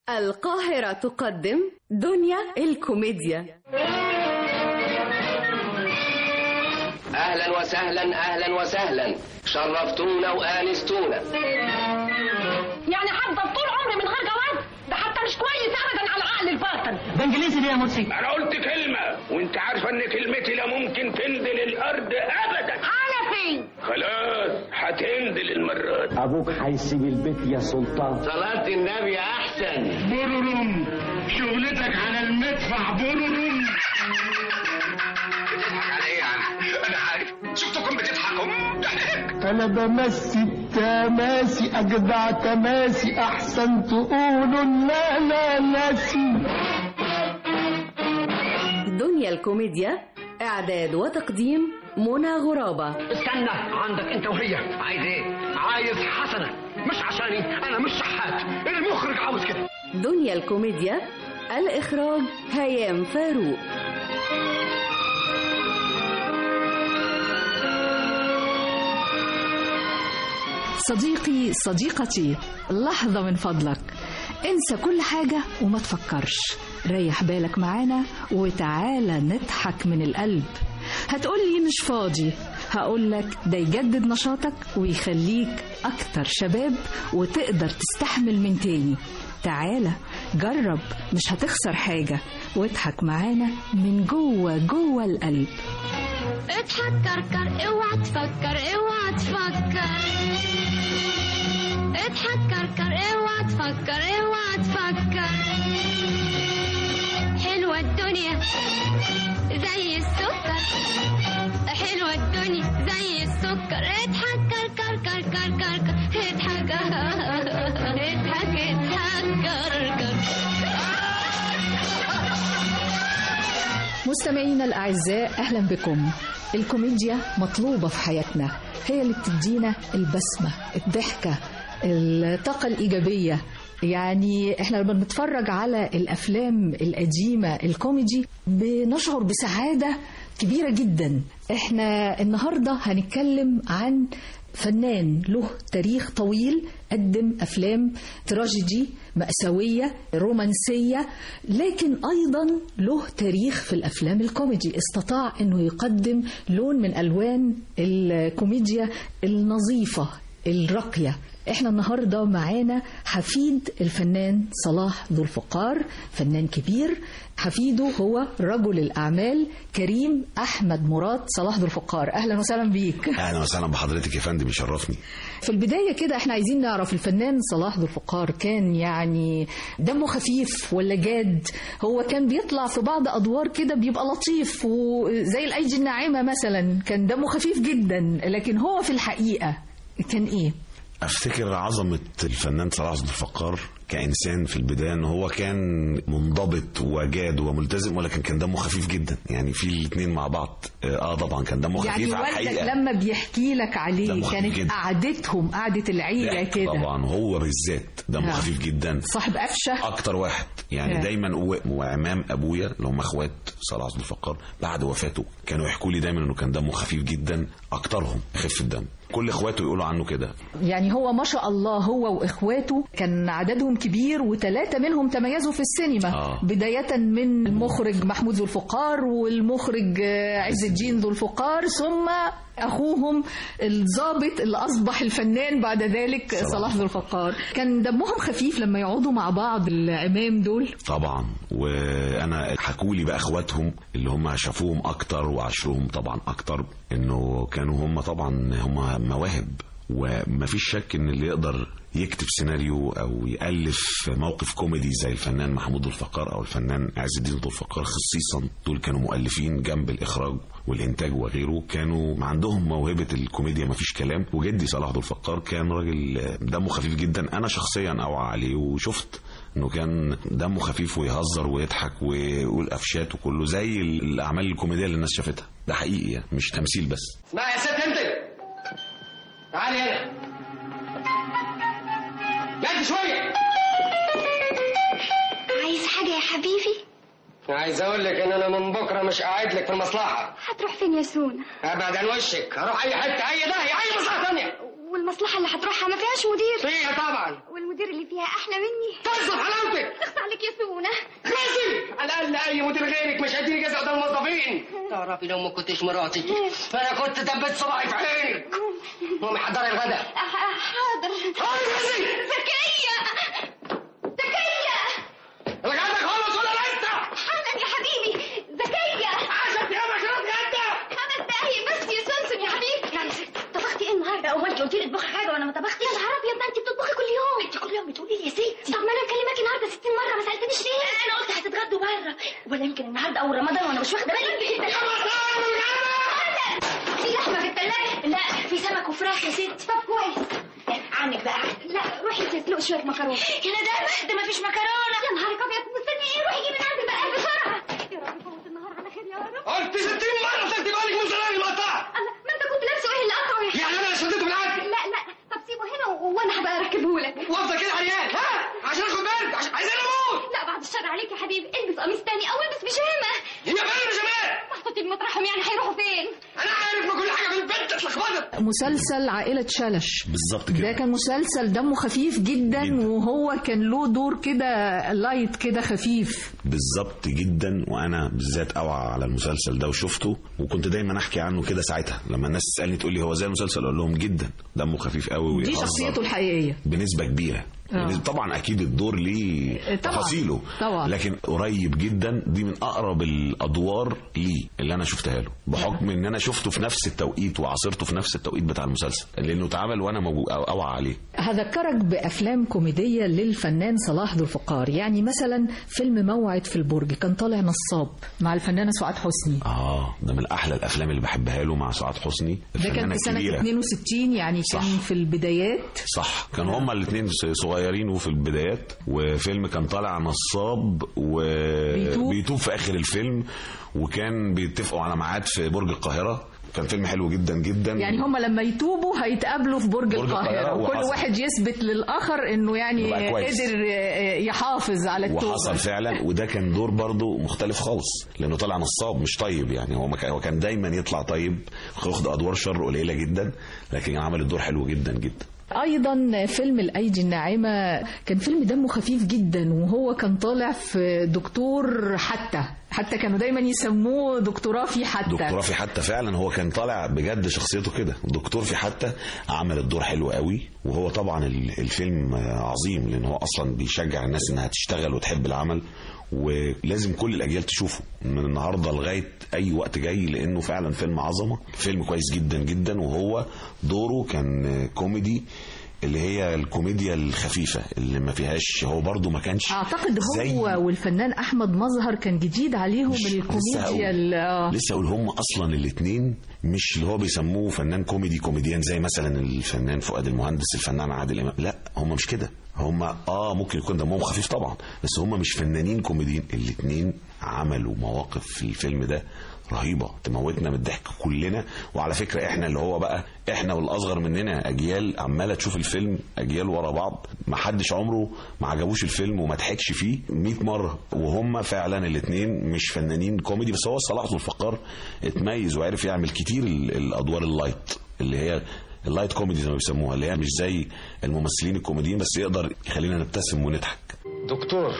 القاهرة تقدم دنيا الكوميديا اهلا وسهلا اهلا وسهلا شرفتونا وانستونا يعني هفضل طول عمري من غير جواز ده حتى مش كويس ابدا على العقل الباطن ده انجليزي ليه يا مرسي انا قلت كلمة وانت عارفة ان كلمتي لا ممكن تنزل الارض ابدا على فين خلاص هتنزل المرة دي ابوك هيسيب البيت يا سلطان صلاة النبي احسن بورورم شغلتك على المدفع بورورم بتضحك على ايه يعني؟ انا عارف شفتكم بتضحكوا ضحك انا بمسي التماسي اجدع تماسي احسن تقولوا لا لا ناسي دنيا الكوميديا إعداد وتقديم منى غرابة استنى عندك انت وهي عايز ايه عايز حسنه مش عشاني انا مش شحات المخرج عاوز كده دنيا الكوميديا الإخراج هيام فاروق صديقي صديقتي لحظة من فضلك انسى كل حاجة وما تفكرش ريح بالك معانا وتعالى نضحك من القلب هتقولي مش فاضي هقولك ده يجدد نشاطك ويخليك أكتر شباب وتقدر تستحمل من تاني تعالى جرب مش هتخسر حاجة واضحك معانا من جوه جوه القلب اضحك كركر اوعى تفكر اوعى تفكر اضحك كركر اوعى تفكر اوعى تفكر حلوة الدنيا زي السكر حلوة الدنيا زي السكر اضحك كركر كركر كركر اضحك اضحك اضحك كركر مستمعينا الأعزاء أهلا بكم الكوميديا مطلوبة في حياتنا هي اللي بتدينا البسمة الضحكة الطاقة الإيجابية يعني احنا لما بنتفرج على الأفلام القديمة الكوميدي بنشعر بسعادة كبيرة جدا احنا النهاردة هنتكلم عن فنان له تاريخ طويل قدم أفلام تراجيدي مأساوية رومانسية لكن أيضا له تاريخ في الأفلام الكوميدي استطاع أنه يقدم لون من ألوان الكوميديا النظيفة الراقية احنا النهاردة معانا حفيد الفنان صلاح ذو الفقار فنان كبير حفيده هو رجل الأعمال كريم أحمد مراد صلاح ذو الفقار أهلا وسهلا بيك اهلا وسهلا بحضرتك يا فندم يشرفني في البداية كده احنا عايزين نعرف الفنان صلاح ذو الفقار كان يعني دمه خفيف ولا جاد هو كان بيطلع في بعض أدوار كده بيبقى لطيف وزي الأيدي الناعمة مثلا كان دمه خفيف جدا لكن هو في الحقيقة كان ايه افتكر عظمة الفنان صلاح ذو الفقار كإنسان في البداية ان هو كان منضبط وجاد وملتزم ولكن كان دمه خفيف جدا يعني في الاثنين مع بعض اه طبعا كان دمه يعني خفيف على والدك الحقيقة لما بيحكي لك عليه دمه خفيف كانت جدا. قعدتهم قعدة العيلة ضحك كده طبعا هو بالذات دمه آه. خفيف جدا صاحب قفشة اكتر واحد يعني آه. دايما هو وعمام ابويا اللي هم اخوات صلاح ذو الفقار بعد وفاته كانوا يحكوا لي دايما انه كان دمه خفيف جدا اكترهم خف الدم كل اخواته يقولوا عنه كده يعني هو ما شاء الله هو واخواته كان عددهم كبير وثلاثة منهم تميزوا في السينما آه. بداية من المخرج محمود ذو الفقار والمخرج آه، عز الدين ذو الفقار ثم اخوهم الضابط اللي اصبح الفنان بعد ذلك صلاح. صلاح ذو الفقار كان دمهم خفيف لما يقعدوا مع بعض العمام دول طبعا وانا حكوا لي بقى اخواتهم اللي هم شافوهم اكتر وعاشروهم طبعا اكتر انه كانوا هم طبعا هم مواهب ومفيش شك ان اللي يقدر يكتب سيناريو او يالف موقف كوميدي زي الفنان محمود الفقار او الفنان عز الدين ذو الفقار خصيصا دول كانوا مؤلفين جنب الاخراج والانتاج وغيره كانوا عندهم موهبه الكوميديا مفيش كلام وجدي صلاح ذو الفقار كان راجل دمه خفيف جدا انا شخصيا اوعى عليه وشفت انه كان دمه خفيف ويهزر ويضحك ويقول افشات وكله زي الاعمال الكوميديه اللي الناس شافتها ده حقيقي يعني مش تمثيل بس اسمع يا ست انت تعالي هنا جد شوية عايز حاجة يا حبيبي عايز اقول لك ان انا من بكره مش قاعد لك في المصلحه هتروح فين يا سونا ابعد عن وشك هروح اي حته اي داهيه اي مصلحه ثانيه والمصلحة اللي هتروحها ما فيهاش مدير فيها طبعا والمدير اللي فيها أحلى مني تصرف حلاوتك مدير غيرك مش هيديني جزء قدام الموظفين تعرفي لو ما كنتش مراتي انا كنت دبيت صباعي في عينك قومي حضري الغدا حاضر زكية زكية الغدا خلص ولا لسه حالا يا حبيبي زكية عشان يا مشروب غدا خمس دقايق بس يا سمسم يا حبيبي يعني طبختي ايه النهارده؟ هو انت قلتي لي اطبخي حاجه وانا ما طبختش؟ يا نهار ابيض ده انت بتطبخي كل يوم انت كل يوم بتقولي لي يا ستي طب ما انا مكلماكي النهارده 60 مره ما سالتنيش ليه؟ انا قلت هتتغدوا بره ولا يمكن النهارده اول رمضان وانا مش واخده بالي في لحمه في الثلاجه؟ لا في سمك وفراخ يا ستي طب كويس عنك بقى لا روحي تسلقي شويه مكرونه يا ندى ده ما فيش مكرونه يا نهارك ابيض مستني ايه روحي جيبي من عندي بقى بسرعه يا رب فوت النهار على خير يا رب قلت 60 مره خدت بالك من زرار المقطع الله ما انت كنت لابسه ايه اللي قطعه يا يعني انا شديته بالعافيه لا لا طب سيبه هنا و- وانا هبقى اركبه لك وافضل كده عريان ها عشان اخد بالك عشان عايزين اموت لا بعد الشر عليك يا حبيبي البس قميص تاني او البس بيجامه هي فين يا جمال محطوطين مطرحهم يعني هيروحوا فين انا عارف ما كل حاجه في البيت اتلخبطت مسلسل عائلة شلش بالظبط ده كده كان مسلسل دمه خفيف جدا, جداً. وهو كان له دور كده لايت كده خفيف بالظبط جدا وانا بالذات اوعى على المسلسل ده وشفته وكنت دايما احكي عنه كده ساعتها لما الناس تسالني تقول لي هو زي المسلسل اقول لهم جدا دمه خفيف قوي دي ويهزر شخصيته الحقيقية بنسبه كبيره آه. طبعا اكيد الدور ليه طبعاً. تفاصيله طبعاً. لكن قريب جدا دي من اقرب الادوار ليه اللي انا شفتها له بحكم ان انا شفته في نفس التوقيت وعاصرته في نفس التوقيت بتاع المسلسل لانه اتعمل وانا موجود أو- اوعى عليه هذكرك بأفلام كوميدية للفنان صلاح ذو الفقار يعني مثلا فيلم موعد في البرج كان طالع نصاب مع الفنانة سعاد حسني اه ده من احلى الافلام اللي بحبها له مع سعاد حسني ده كان الفنانة في سنة الكبيرة. 62 يعني كان صح. في البدايات صح كانوا هما الاثنين صغيرين وفي البدايات وفيلم كان طالع نصاب بيتوب. وبيتوب في اخر الفيلم وكان بيتفقوا على ميعاد في برج القاهره كان فيلم حلو جدا جدا يعني هم لما يتوبوا هيتقابلوا في برج, برج القاهرة القاهرة وكل وحصل. واحد يثبت للآخر انه يعني يبقى كويس. قدر يحافظ على التوبة وحصل فعلا وده كان دور برضه مختلف خالص لانه طلع نصاب مش طيب يعني هو ما كان- هو كان دايما يطلع طيب واخد ادوار شر قليله جدا لكن عمل الدور حلو جدا جدا ايضا فيلم الايدي الناعمه كان فيلم دمه خفيف جدا وهو كان طالع في دكتور حتى حتى كانوا دايما يسموه دكتوراه في حتى دكتوراه في حتى فعلا هو كان طالع بجد شخصيته كده دكتور في حتى عمل الدور حلو قوي وهو طبعا ال- الفيلم عظيم لان هو اصلا بيشجع الناس انها تشتغل وتحب العمل ولازم كل الاجيال تشوفه من النهارده لغايه اي وقت جاي لانه فعلا فيلم عظمه فيلم كويس جدا جدا وهو دوره كان كوميدي اللي هي الكوميديا الخفيفه اللي ما فيهاش هو برضو ما كانش اعتقد زي- هو والفنان احمد مظهر كان جديد عليهم مش- لسه الكوميديا هقول. ال- آه. لسه اقول هم اصلا الاثنين مش اللي هو بيسموه فنان كوميدي كوميديان زي مثلا الفنان فؤاد المهندس الفنان عادل امام لا هم مش كده هم اه ممكن يكون دمهم خفيف طبعا بس هم مش فنانين كوميديين الاثنين عملوا مواقف في الفيلم ده رهيبه تموتنا من الضحك كلنا وعلى فكره احنا اللي هو بقى احنا والاصغر مننا اجيال عماله تشوف الفيلم اجيال ورا بعض ما حدش عمره ما عجبوش الفيلم وما ضحكش فيه 100 مره وهم فعلا الاثنين مش فنانين كوميدي بس هو صلاح ذو الفقار اتميز وعرف يعمل كتير ال- الادوار اللايت اللي هي اللايت كوميدي زي ما بيسموها اللي هي مش زي الممثلين الكوميديين بس يقدر يخلينا نبتسم ونضحك دكتور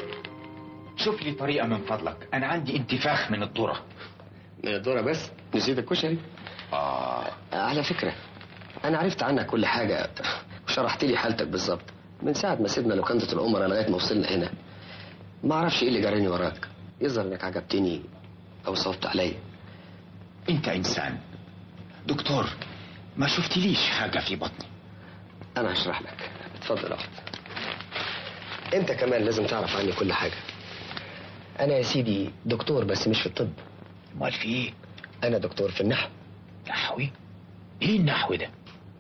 شوف لي طريقة من فضلك أنا عندي انتفاخ من الذرة من الدورة بس نسيت الكشري آه على فكرة أنا عرفت عنك كل حاجة وشرحت لي حالتك بالظبط من ساعة ما سيبنا لوكندة الأمراء لغاية ما وصلنا هنا ما أعرفش إيه اللي جراني وراك يظهر إنك عجبتني أو صوبت عليا أنت إنسان دكتور ما شفتليش حاجة في بطني أنا هشرح لك اتفضل اقعد أنت كمان لازم تعرف عني كل حاجة أنا يا سيدي دكتور بس مش في الطب أمال في إيه؟ أنا دكتور في النحو نحوي؟ إيه النحو ده؟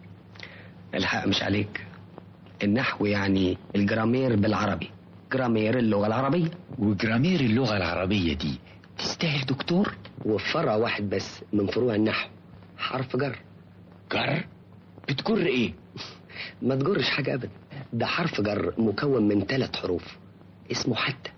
الحق مش عليك النحو يعني الجرامير بالعربي جرامير اللغة العربية وجرامير اللغة العربية دي تستاهل دكتور؟ وفي فرع واحد بس من فروع النحو حرف جر جر؟ بتجر إيه؟ ما تجرش حاجة أبدا ده حرف جر مكون من ثلاث حروف اسمه حتى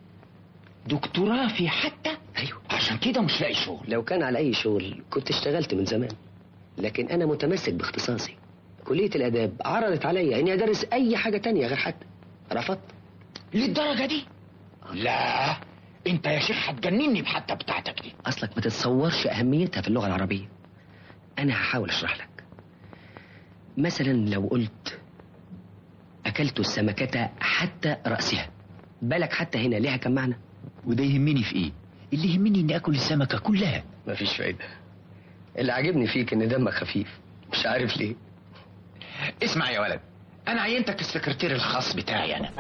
دكتوراه في حتى؟ أيوه عشان كده مش لاقي شغل لو كان على أي شغل كنت اشتغلت من زمان لكن أنا متمسك باختصاصي كلية الآداب عرضت عليا إني أدرس أي حاجة تانية غير حتى رفضت للدرجة دي؟ لا انت يا شيخ هتجنني بحتى بتاعتك دي اصلك ما تتصورش اهميتها في اللغه العربيه انا هحاول اشرح لك مثلا لو قلت اكلت السمكه حتى راسها بالك حتى هنا ليها كم معنى وده يهمني في ايه اللي يهمني اني اكل السمكه كلها مفيش فايده اللي عاجبني فيك ان دمك خفيف مش عارف ليه اسمع يا ولد انا عينتك السكرتير الخاص بتاعي انا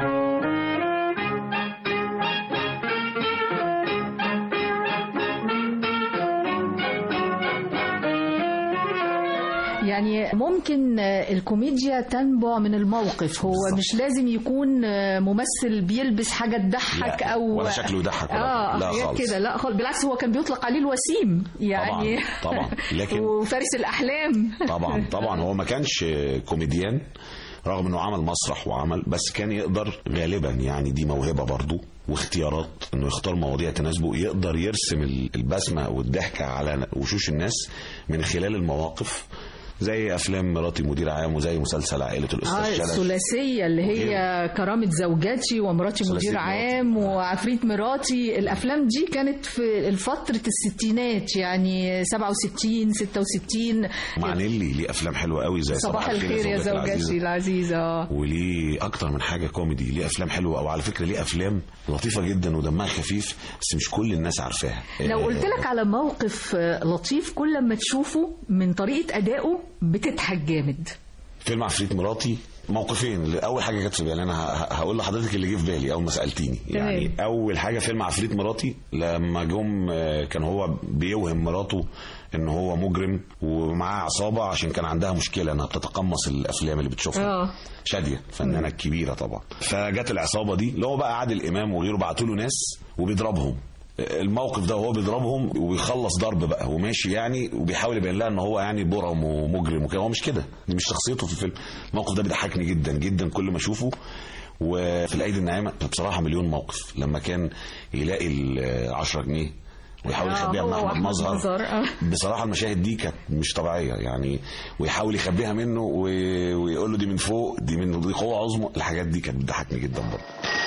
يعني ممكن الكوميديا تنبع من الموقف هو مش لازم يكون ممثل بيلبس حاجة تضحك لا، أو ولا شكله يضحك ولا- اه لا حاجات خالص. كده لا خالص بالعكس هو كان بيطلق عليه الوسيم يعني طبعاً، طبعاً. لكن- وفارس الأحلام طبعا طبعا هو ما كانش كوميديان رغم انه عمل مسرح وعمل بس كان يقدر غالبا يعني دي موهبه برضه واختيارات انه يختار مواضيع تناسبه يقدر يرسم ال- البسمه والضحكه على وشوش الناس من خلال المواقف زي افلام مراتي مدير عام وزي مسلسل عائله اه الاستاذ شلبي الثلاثية اللي هي كرامة زوجاتي ومراتي ثلاثية مدير مراتي. عام وعفريت مراتي الأفلام دي كانت في فترة الستينات يعني 67 66 مع نيلي ليه افلام حلوه قوي زي صباح الخير يا زوجتي العزيزة. العزيزة وليه اكتر من حاجه كوميدي ليه افلام حلوه او على فكره ليه افلام لطيفه جدا ودمها خفيف بس مش كل الناس عارفاها لو آه، قلت لك على موقف آه، لطيف كل ما تشوفه من طريقة أدائه بتضحك جامد فيلم عفريت مراتي موقفين اول حاجه جت في بالي انا ه- ه- هقول لحضرتك اللي جه في بالي اول ما سالتيني تمام. يعني اول حاجه فيلم عفريت مراتي لما جم آه، كان هو بيوهم مراته ان هو مجرم ومعاه عصابه عشان كان عندها مشكله انها بتتقمص الافلام اللي بتشوفها اه شاديه الفنانه الكبيره طبعا فجت العصابه دي اللي هو بقى عادل امام وغيره بعتوا له ناس وبيضربهم الموقف ده وهو بيضربهم وبيخلص ضرب بقى وماشي يعني وبيحاول يبين لها ان هو يعني برم ومجرم وكده هو مش كده دي مش شخصيته في الفيلم الموقف ده بيضحكني جدا جدا كل ما اشوفه وفي الايدي الناعمه بصراحه مليون موقف لما كان يلاقي ال 10 جنيه ويحاول آه، يخبيها هو من احمد وأحمد مظهر مظهر، آه. بصراحه المشاهد دي كانت مش طبيعيه يعني ويحاول يخبيها منه و- ويقول له دي من فوق دي من دي قوه عظمى الحاجات دي كانت بتضحكني جدا برضه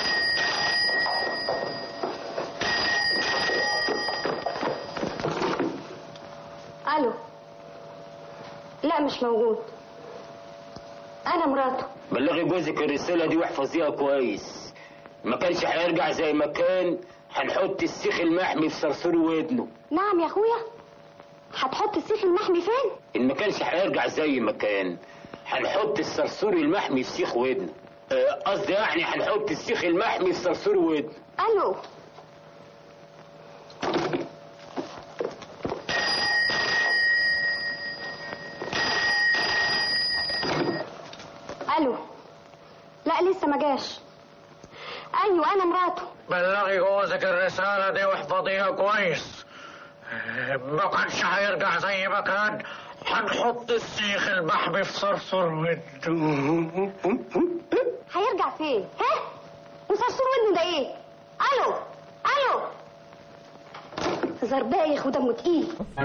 الو لا مش موجود انا مراته بلغي جوزك الرسالة دي واحفظيها كويس ما كانش هيرجع زي ما كان هنحط السيخ المحمي في صرصور ودنه نعم يا اخويا هتحط السيخ المحمي فين ان ما كانش هيرجع زي ما كان هنحط الصرصور المحمي في سيخ ودنه آه، قصدي يعني هنحط السيخ المحمي في صرصور ودنه الو الو لا لسه ما جاش ايوه انا مراته بلغي جوزك الرسالة دي واحفظيها كويس ما كانش هيرجع زي ما كان هنحط السيخ المحمي في صرصور ودنه هيرجع فين ها وصرصور ودنه ده ايه الو الو زربايخ ودمه تقيل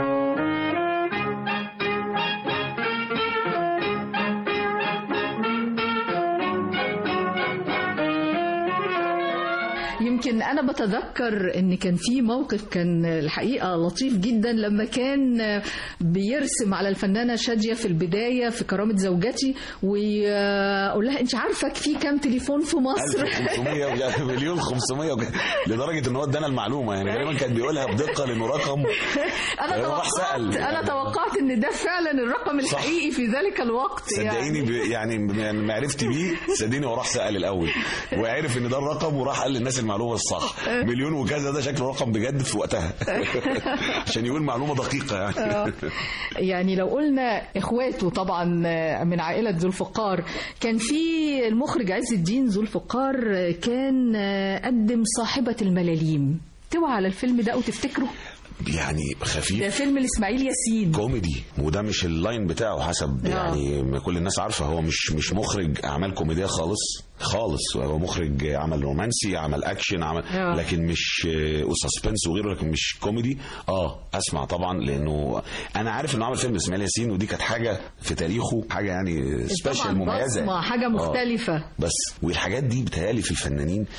يمكن انا بتذكر ان كان في موقف كان الحقيقه لطيف جدا لما كان بيرسم على الفنانه شاديه في البدايه في كرامه زوجتي ويقول لها انت عارفه في كام تليفون في مصر 1500 وجا- مليون 500 وجا- لدرجه ان هو ادانا المعلومه يعني غالبا كان بيقولها بدقه لانه رقم انا هو راح توقعت سأل. انا توقعت ان ده فعلا الرقم صح. الحقيقي في ذلك الوقت صدقيني ب... يعني يعني معرفتي بيه صدقيني هو راح سال الاول وعرف ان ده الرقم وراح قال للناس المعلومه الصح مليون وكذا ده شكله رقم بجد في وقتها عشان يقول معلومه دقيقه يعني آه. يعني لو قلنا اخواته طبعا من عائله ذو الفقار كان في المخرج عز الدين ذو الفقار كان قدم صاحبه الملاليم توعى على الفيلم ده وتفتكره يعني ده خفيف فيلم لاسماعيل ياسين كوميدي وده مش اللاين بتاعه حسب آه. يعني ما كل الناس عارفه هو مش مش مخرج اعمال كوميديه خالص خالص هو مخرج عمل رومانسي عمل اكشن عمل آه. لكن مش آه، وسسبنس وغيره لكن مش كوميدي اه اسمع طبعا لانه انا عارف انه عمل فيلم اسماعيل ياسين ودي كانت حاجه في تاريخه حاجه يعني سبيشال طبعاً مميزه بصمة، حاجة آه. مختلفة بس والحاجات دي بتهيألي في الفنانين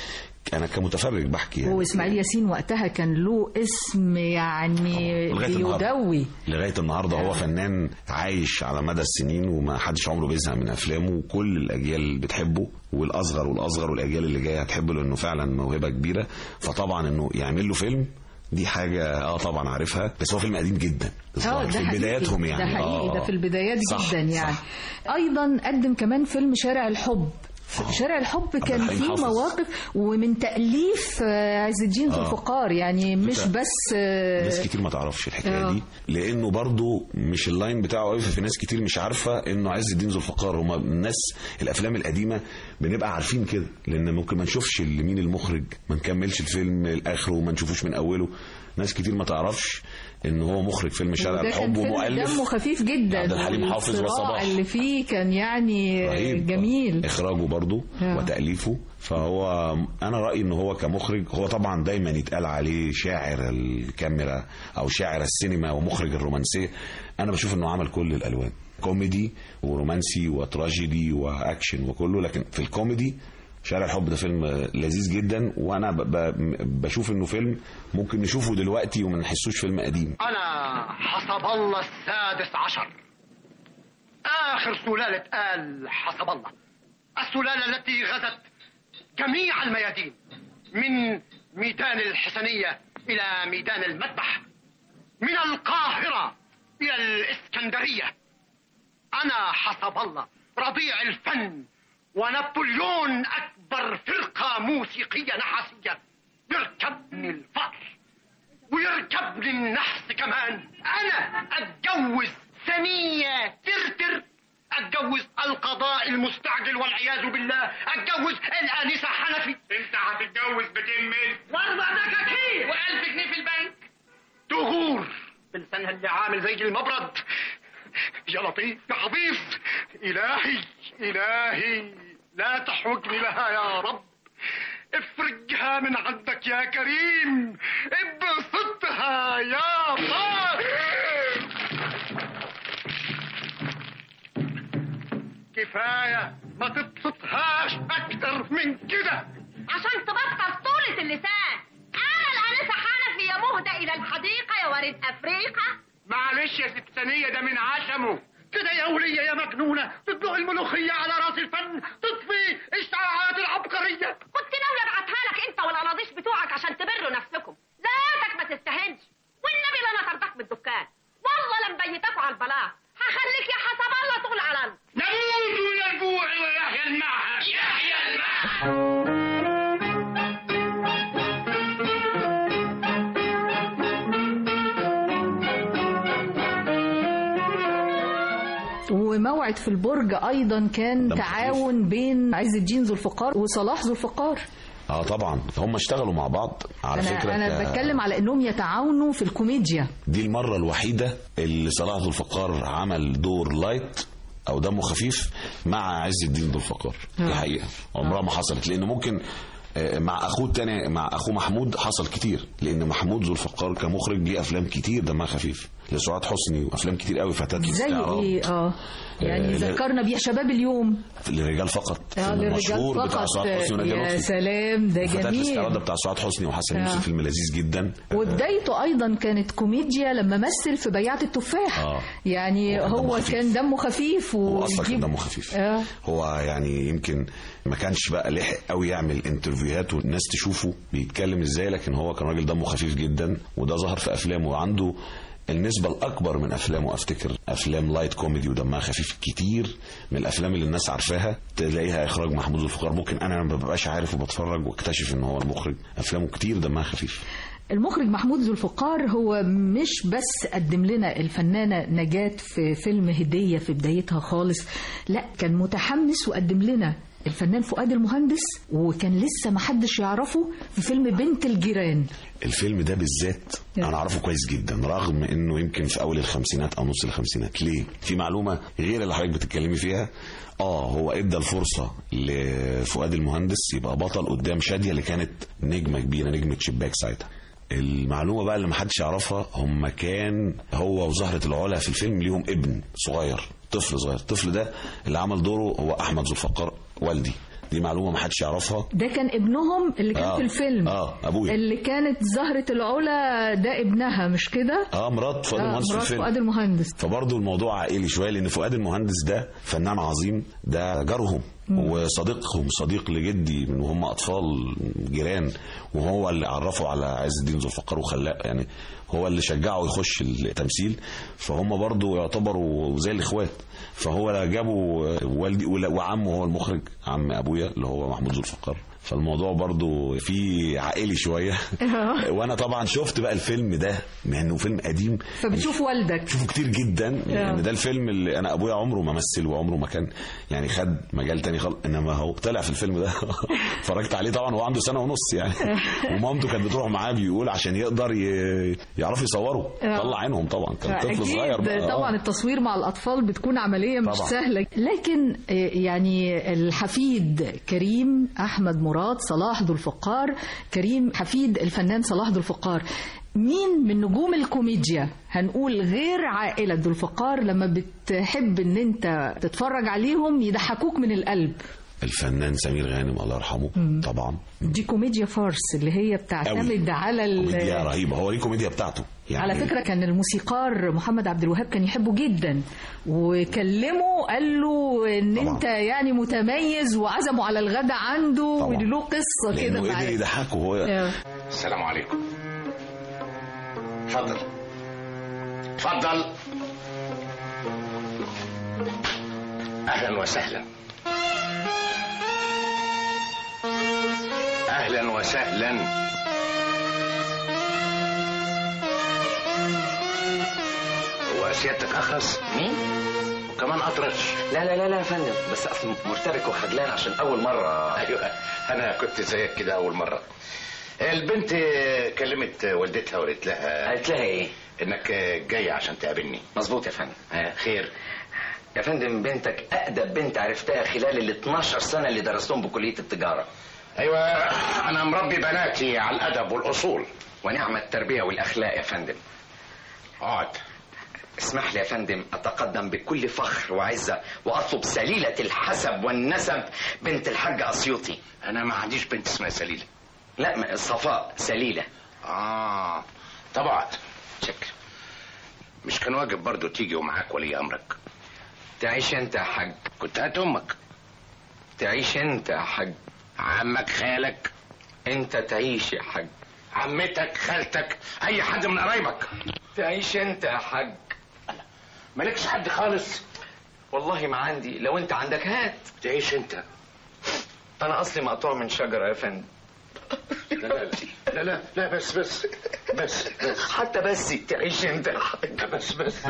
انا كمتفرج بحكي يعني واسماعيل ياسين وقتها كان له اسم يعني لغاية النهاردة. بيدوي لغايه النهارده هو فنان عايش على مدى السنين وما حدش عمره بيزهق من افلامه وكل الاجيال بتحبه والاصغر والاصغر والاجيال اللي جايه هتحبه لانه فعلا موهبه كبيره فطبعا انه يعمل له فيلم دي حاجة اه طبعا عارفها بس هو فيلم قديم جدا اه في ده حقيقي بداياتهم يعني ده حقيقي آه. ده في البدايات صح، جدا يعني صح. ايضا قدم كمان فيلم شارع الحب شارع الحب كان الحليم فيه حافظ. مواقف ومن تأليف آه، عز الدين ذو آه. الفقار يعني مش فكرة. بس آه، ناس كتير ما تعرفش الحكايه آه. دي لانه برضو مش اللاين بتاعه قوي في ناس كتير مش عارفه انه عز الدين ذو الفقار هما الناس الافلام القديمه بنبقى عارفين كده لان ممكن ما نشوفش اللي مين المخرج ما نكملش الفيلم لاخره وما نشوفوش من اوله ناس كتير ما تعرفش ان هو مخرج فيلم شارع وده كان الحب فيلم ومؤلف دمه خفيف جدا عبد الحليم حافظ والصراع وصباح. اللي فيه كان يعني رهيب. جميل اخراجه برضو آه. وتاليفه فهو انا رايي ان هو كمخرج هو طبعا دايما يتقال عليه شاعر الكاميرا او شاعر السينما ومخرج الرومانسيه انا بشوف انه عمل كل الالوان كوميدي ورومانسي وتراجيدي واكشن وكله لكن في الكوميدي شارع الحب ده فيلم لذيذ جدا وانا ب- ب- بشوف انه فيلم ممكن نشوفه دلوقتي وما نحسوش فيلم قديم أنا حسب الله السادس عشر آخر سلالة آل حسب الله السلالة التي غزت جميع الميادين من ميدان الحسنية إلى ميدان المذبح من القاهرة إلى الإسكندرية أنا حسب الله رضيع الفن ونابليون أكبر فرقة موسيقية نحاسية يركبني الفقر ويركبني النحس كمان انا اتجوز ثانية ترتر اتجوز القضاء المستعجل والعياذ بالله اتجوز الانسة حنفي انت هتتجوز بتمل واربع دكاكين والف جنيه في البنك تغور بلسانها اللي عامل زي المبرد يا لطيف يا حبيب الهي الهي لا تحوجني لها يا رب افرجها من عندك يا كريم ابسطها يا الله كفاية ما تبسطهاش أكتر من كده عشان تبطل طولة اللسان انا الانسة حنفي يا مهدى الى الحديقة يا ورد افريقة معلش يا ست ثانية ده من عشمه كده يا ولية يا مجنونة تطلق الملوخية على راس الفن تطفي اشتعاعات العبقرية كنت ناوي ابعتها لك انت والقلاضيش بتوعك عشان تبروا نفسكم ذاتك ما تستاهلش والنبي لا انا طردك من الدكان والله لمبيتكوا على البلاط هخليك يا حسب الله طول على الارض نموت من الجوع ويحيى المعهد يحيى المعهد وموعد في البرج ايضا كان دم تعاون بين عز الدين ذو الفقار وصلاح ذو الفقار اه طبعا هم اشتغلوا مع بعض على انا فكره انا ك- بتكلم على انهم يتعاونوا في الكوميديا دي المرة الوحيدة اللي صلاح ذو الفقار عمل دور لايت أو دمه خفيف مع عز الدين ذو الفقار آه. الحقيقة عمرها ما حصلت لأن ممكن آه، مع أخوه التاني مع أخوه محمود حصل كتير لأن محمود ذو الفقار كمخرج ليه أفلام كتير دمها خفيف لسعاد حسني وأفلام كتير قوي فتاة زي الاستعراض ايه اه يعني آه، لا- ذكرنا بيه شباب اليوم للرجال فقط اه فيلم للرجال مشهور بتاع فقط سعاد حسني ونجاة يا لطفي سلام ده فتاة الاستعراض ده جميل بتاع سعاد حسني وحسن آه. يوسف فيلم لذيذ جدا وبدايته ايضا كانت كوميديا لما مثل في بياعة التفاح آه. يعني هو كان دمه هو خفيف. كان دمه خفيف هو اصلا كان ويجيب- دمه خفيف آه. هو يعني يمكن ما كانش بقى لحق قوي يعمل انترفيوهات والناس تشوفه بيتكلم ازاي لكن هو كان راجل دمه خفيف جدا وده ظهر في افلامه وعنده النسبة الأكبر من أفلامه أفتكر أفلام لايت كوميدي ودمها خفيف كتير من الأفلام اللي الناس عارفاها تلاقيها إخراج محمود الفقار ممكن أنا ما ببقاش عارف وبتفرج واكتشف إن هو المخرج أفلامه كتير دمها خفيف المخرج محمود ذو الفقار هو مش بس قدم لنا الفنانة نجاة في فيلم هدية في بدايتها خالص لا كان متحمس وقدم لنا الفنان فؤاد المهندس وكان لسه محدش يعرفه في فيلم بنت الجيران الفيلم ده بالذات انا اعرفه كويس جدا رغم انه يمكن في اول الخمسينات او نص الخمسينات ليه في معلومه غير اللي حضرتك بتتكلمي فيها اه هو ادى الفرصه لفؤاد المهندس يبقى بطل قدام شاديه اللي كانت نجمه كبيره نجمه شباك ساعتها المعلومه بقى اللي محدش يعرفها هم كان هو وزهره العلا في الفيلم ليهم ابن صغير طفل صغير الطفل ده اللي عمل دوره هو احمد ذو الفقار والدي دي معلومه ما حدش يعرفها ده كان ابنهم اللي كان آه. في الفيلم اه ابويا اللي كانت زهرة العلا ده ابنها مش كده؟ اه مرات فؤاد المهندس في مرات الفيلم فؤاد المهندس فبرضه الموضوع عائلي شويه لان فؤاد المهندس ده فنان عظيم ده جارهم وصديقهم صديق لجدي من وهم اطفال جيران وهو اللي عرفه على عز الدين ذو الفقار وخلاه يعني هو اللي شجعه يخش التمثيل فهم برضه يعتبروا زي الاخوات فهو جابوا والدي وعمه هو المخرج عم ابويا اللي هو محمود ذو الفقار فالموضوع برضو فيه عائلي شويه وانا طبعا شفت بقى الفيلم ده مع انه فيلم قديم فبتشوف والدك شوفه كتير جدا يعني ده الفيلم اللي انا ابويا عمره ما مثل وعمره ما كان يعني خد مجال تاني خالص انما هو طلع في الفيلم ده اتفرجت عليه طبعا وهو عنده سنه ونص يعني ومامته كانت بتروح معاه بيقول عشان يقدر ي... يعرفوا يصوروا طلع عينهم طبعا كان طفل أكيد صغير بقى طبعا التصوير مع الاطفال بتكون عمليه مش طبعا. سهله لكن آه، يعني الحفيد كريم احمد مراد صلاح ذو الفقار كريم حفيد الفنان صلاح ذو الفقار مين من نجوم الكوميديا هنقول غير عائلة ذو الفقار لما بتحب ان انت تتفرج عليهم يضحكوك من القلب الفنان سمير غانم الله يرحمه طبعا دي كوميديا فارس اللي هي بتعتمد على ال- كوميديا رهيبه هو ليه كوميديا بتاعته يعني على فكرة كان الموسيقار محمد عبد الوهاب كان يحبه جدا وكلمه قال له ان طبعا. انت يعني متميز وعزمه على الغدا عنده طبعا. وله قصة كده لانه قدر معاه يضحكه هو آه. السلام عليكم اتفضل اتفضل اهلا وسهلا اهلا وسهلا وسيادتك اخرس مين؟ وكمان اطرش لا لا لا لا يا فندم بس اصل مرتبك وخجلان عشان اول مره ايوه انا كنت زيك كده اول مره البنت كلمت والدتها وقالت لها قالت لها ايه؟ انك جاي عشان تقابلني مظبوط يا فندم آه، خير يا فندم بنتك اقدم بنت عرفتها خلال ال 12 سنه اللي درستهم بكليه التجاره ايوه انا مربي بناتي على الادب والاصول ونعم التربيه والاخلاق يا فندم اقعد اسمح لي يا فندم اتقدم بكل فخر وعزه واطلب سليله الحسب والنسب بنت الحاج اسيوطي انا ما عنديش بنت اسمها سليله لا ما- صفاء سليله اه طبعا شكرا مش كان واجب برضو تيجي ومعاك ولي امرك تعيش انت يا حاج كنت هات امك تعيش انت يا حاج عمك خالك انت تعيش يا حاج عمتك خالتك اي حد من قرايبك تعيش انت يا حاج مالكش حد خالص والله ما عندي لو انت عندك هات تعيش انت انا اصلي مقطوع من شجره يا فندم لا لا لا لا, لا بس بس بس بس حتى بس تعيش انت يا حاج بس بس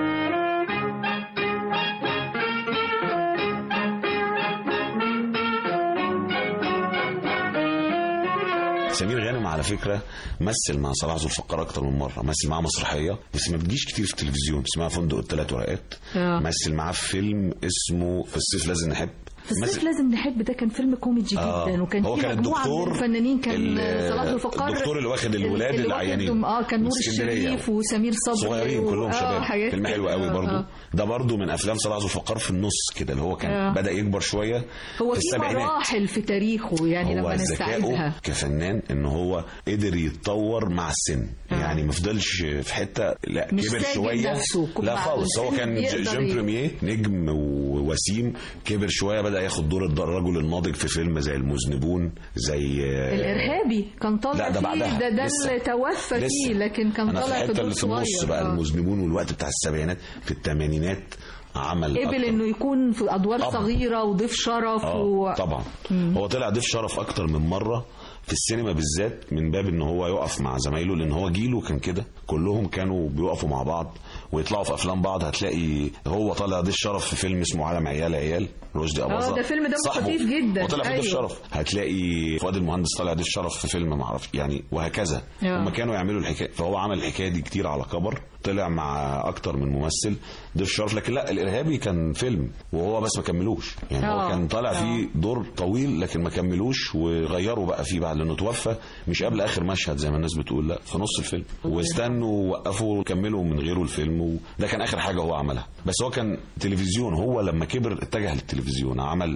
سمير غانم على فكره مثل مع صلاح ذو الفقار اكتر من مره مثل معاه مسرحيه بس ما بتجيش كتير في التلفزيون اسمها فندق الثلاث ورقات آه. مثل معاه في فيلم اسمه في الصيف لازم نحب في الصيف مثل- لازم نحب ده كان فيلم كوميدي آه. جدا وكان هو فيه كان مجموعة الدكتور من الفنانين كان ال- صلاح ذو الفقار الدكتور اللي واخد الولاد اللي واخد- العيانين اه كان نور من اسكندرية. الشريف وسمير صبري صغيرين و- كلهم آه، شباب حاجات فيلم حلو كده. قوي برضو آه. ده برضو من افلام صلاح ذو الفقار في النص كده اللي هو كان آه. بدا يكبر شويه هو في في السبعينات مراحل في تاريخه يعني هو لما ذكائه نستعيدها كفنان ان هو قدر يتطور مع السن آه. يعني ما فضلش في حته لا مش كبر ساجد شويه نفسه، كل لا مع خالص هو السن كان ج- يقدر جيم ي- بريميه نجم ووسيم كبر شويه بدا ياخد دور الد- الرجل الناضج في فيلم زي المذنبون زي آه، الارهابي كان طالع لا، ده فيه بعدها. ده ده لسه. اللي توفى لسه. فيه لكن كان انا في طالع في الحته دور اللي في النص صغير بقى آه. المذنبون والوقت بتاع السبعينات في الثمانينات عمل قبل أكتر. انه يكون في ادوار طبعا. صغيره وضيف شرف اه و... طبعا مم. هو طلع ضيف شرف اكتر من مره في السينما بالذات من باب ان هو يقف مع زمايله لان هو جيله كان كده كلهم كانوا بيقفوا مع بعض ويطلعوا في افلام بعض هتلاقي هو طالع ضيف شرف في فيلم اسمه عالم عيال عيال رشدي اباظه اه ده فيلم دمه صاحبه. خفيف جدا هو طلع في ضيف أيوة. شرف هتلاقي فؤاد المهندس طالع ضيف شرف في فيلم ما اعرفش يعني وهكذا آه. هم كانوا يعملوا الحكايه فهو عمل الحكايه دي كتير على كبر طلع مع اكتر من ممثل ضيف شرف لكن لا الارهابي كان فيلم وهو بس ما كملوش يعني هو آه. كان طالع آه. فيه دور طويل لكن ما كملوش وغيروا بقى فيه بعد لانه توفى مش قبل اخر مشهد زي ما الناس بتقول لا في نص الفيلم واستنوا ووقفوا وكملوا من غيره الفيلم وده كان اخر حاجه هو عملها بس هو كان تلفزيون هو لما كبر اتجه للتلفزيون عمل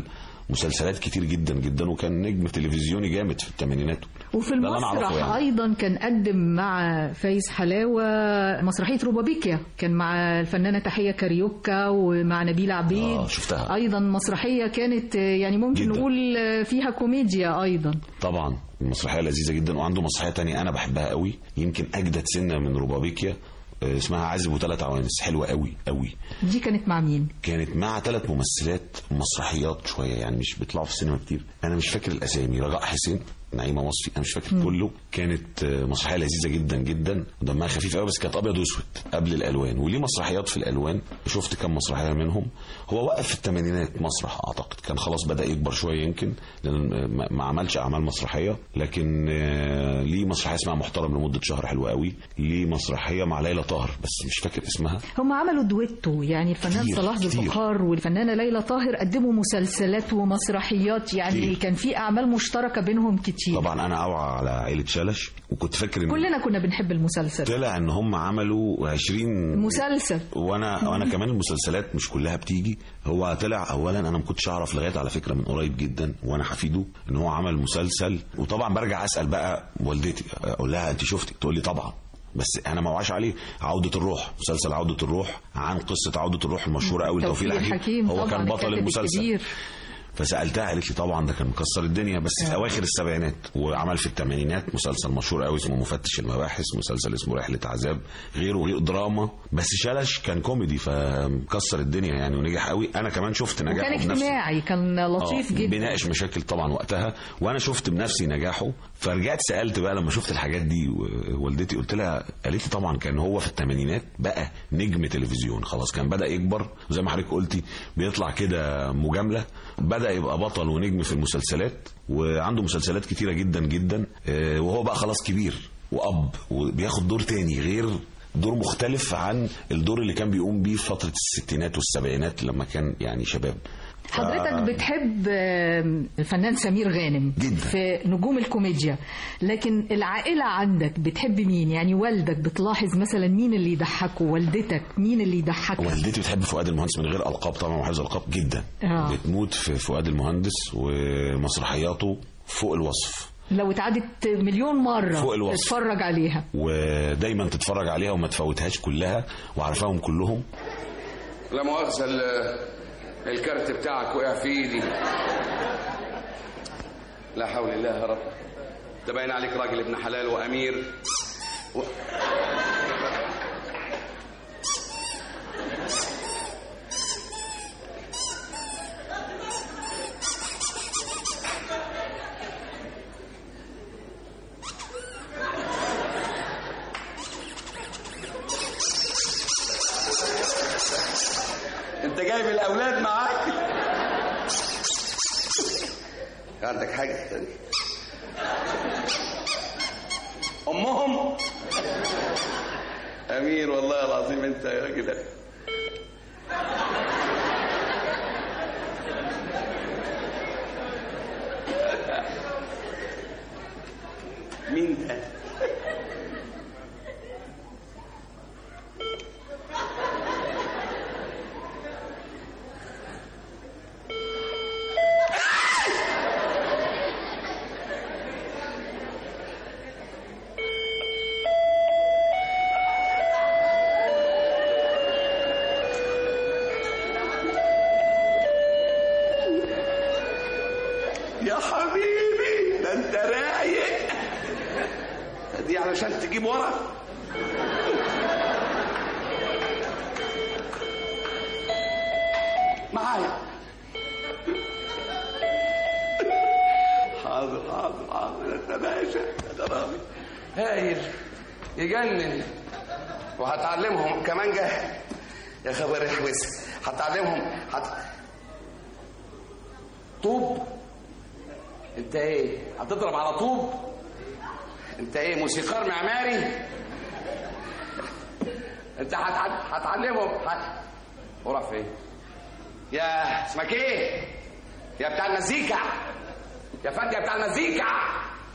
مسلسلات كتير جدا جدا وكان نجم تلفزيوني جامد في الثمانينات وفي ده اللي أنا المسرح أعرفه يعني. ايضا كان قدم مع فايز حلاوه مسرحيه روبابيكيا كان مع الفنانه تحيه كاريوكا ومع نبيل عبيد آه، شفتها. ايضا مسرحيه كانت آه، يعني ممكن جداً. نقول آه، فيها كوميديا ايضا طبعا المسرحيه لذيذه جدا وعنده مسرحيه تانية انا بحبها قوي يمكن اجدد سنه من روبابيكيا آه، اسمها عازب وثلاث عوانس حلوه قوي قوي دي كانت مع مين كانت مع ثلاث ممثلات مسرحيات شويه يعني مش بيطلعوا في السينما كتير انا مش فاكر الاسامي رجاء حسين نعيمه وصفي انا مش فاكر كله كانت آه، مسرحيه لذيذه جدا جدا ودمها خفيف قوي بس كانت ابيض واسود قبل الالوان وليه مسرحيات في الالوان شفت كم مسرحيه منهم هو وقف في الثمانينات مسرح اعتقد كان خلاص بدا يكبر شويه يمكن لان ما- ما عملش اعمال مسرحيه لكن آه، ليه مسرحيه اسمها محترم لمده شهر حلوه قوي ليه مسرحيه مع ليلى طاهر بس مش فاكر اسمها هم عملوا دويتو يعني الفنان كتير، صلاح ذو كتير. الفقار والفنانه ليلى طاهر قدموا مسلسلات ومسرحيات يعني كتير. كان في اعمال مشتركه بينهم كتير طبعا انا اوعى على عيله شلش وكنت فاكر ان كلنا كنا بنحب المسلسل طلع ان هم عملوا 20 مسلسل وانا وانا كمان المسلسلات مش كلها بتيجي هو طلع اولا انا ما كنتش اعرف لغايه على فكره من قريب جدا وانا حفيده ان هو عمل مسلسل وطبعا برجع اسال بقى والدتي اقول لها انت شفتي تقول لي طبعا بس انا ما وعاش عليه عودة الروح مسلسل عودة الروح عن قصة عودة الروح المشهورة قوي توفيق توفيق الحكيم الحكيم هو طبعاً كان بطل الكاتب المسلسل الكبير. فسالتها قالت لي طبعا ده كان مكسر الدنيا بس في اواخر السبعينات وعمل في الثمانينات مسلسل مشهور قوي اسمه مفتش المباحث مسلسل اسمه رحله عذاب غيره غير دراما بس شلش كان كوميدي فمكسر الدنيا يعني ونجح قوي انا كمان شفت نجاحه وكان بنفسي اجتماعي كان لطيف آه، جدا بيناقش مشاكل طبعا وقتها وانا شفت بنفسي نجاحه فرجعت سالت بقى لما شفت الحاجات دي و- والدتي قلت لها قالت لي طبعا كان هو في الثمانينات بقى نجم تلفزيون خلاص كان بدا يكبر زي ما حضرتك قلتي بيطلع كده مجامله بدا يبقى بطل ونجم في المسلسلات وعنده مسلسلات كتيره جدا جدا آه، وهو بقى خلاص كبير واب وبياخد دور تاني غير دور مختلف عن الدور اللي كان بيقوم بيه في فتره الستينات والسبعينات لما كان يعني شباب حضرتك بتحب آم، الفنان سمير غانم جدا. في نجوم الكوميديا لكن العائلة عندك بتحب مين يعني والدك بتلاحظ مثلا مين اللي يضحكه والدتك مين اللي يضحكك والدتي بتحب فؤاد المهندس من غير القاب طبعا وحفظ القاب جدا آه. بتموت في فؤاد المهندس ومسرحياته فوق الوصف لو اتعادت مليون مرة فوق الوصف. اتفرج عليها ودايما تتفرج عليها وما تفوتهاش كلها وعارفاهم كلهم لا مؤاخذة ال- الكارت بتاعك وقع في ايدي لا حول الله يا رب ده باين عليك راجل ابن حلال وامير و... انت جايب الاولاد معاك عندك حاجه تانية امهم امير والله العظيم انت يا راجل مين ده يا حبيبي ده انت رايق دي علشان تجيب ورا معايا حاضر حاضر حاضر انت باشا يا رامي هايل يجنن وهتعلمهم كمان جه يا خبر احوس هتعلمهم هت... طوب انت ايه هتضرب على طوب انت ايه موسيقار معماري انت هت- هتعلمهم هت... وراح فين يا اسمك ايه يا بتاع المزيكا يا فندي يا بتاع المزيكا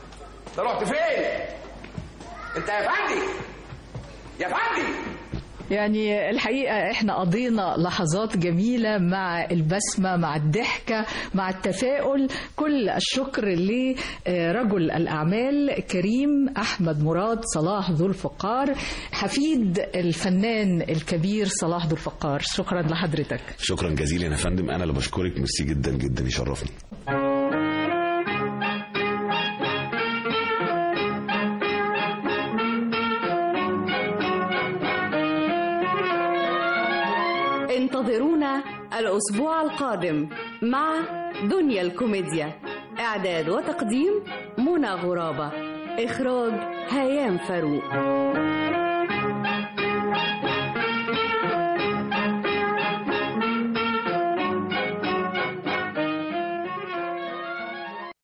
انت رحت فين انت يا فندي يا فندي يعني الحقيقة احنا قضينا لحظات جميلة مع البسمة مع الضحكة مع التفاؤل كل الشكر لرجل الأعمال كريم أحمد مراد صلاح ذو الفقار حفيد الفنان الكبير صلاح ذو الفقار شكرا لحضرتك شكرا جزيلا يا فندم انا اللي بشكرك ميرسي جدا جدا يشرفني انتظرونا الأسبوع القادم مع دنيا الكوميديا إعداد وتقديم منى غرابة إخراج هيام فاروق